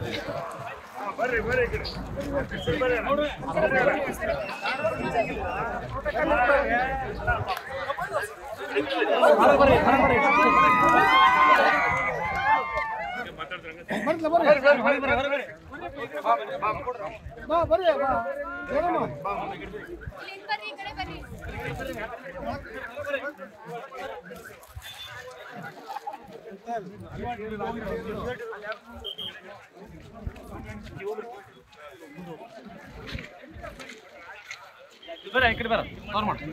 ಬರ್ರಿ ಈ ಕಡೆ ಬರ್ರಿ ಬರ್ರಿ ಈ ಕಡೆ ಬರ ಅವ್ರು ಮಾಡಿ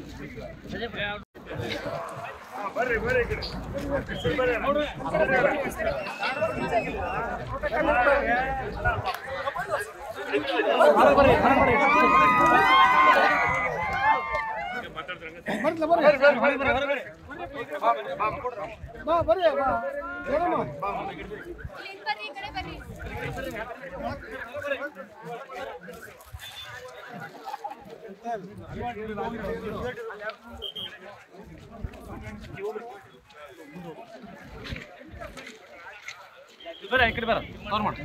ಇಲ್ಲಿ ಬರ್ರಿ ಈ ಕಡೆ ಬರ್ರಿ ಬರ್ರಿ ಈ ಕಡೆ ಬರ ಅವ್ರು ಮಾಡಿ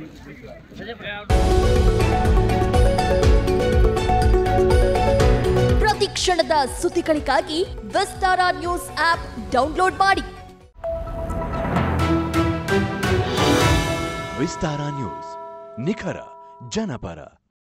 ಪ್ರತಿ ಕ್ಷಣದ ಸುದ್ದಿಗಳಿಗಾಗಿ ವಿಸ್ತಾರ ನ್ಯೂಸ್ ಆಪ್ ಡೌನ್ಲೋಡ್ ಮಾಡಿ ವಿಸ್ತಾರ ನ್ಯೂಸ್ ನಿಖರ ಜನಪರ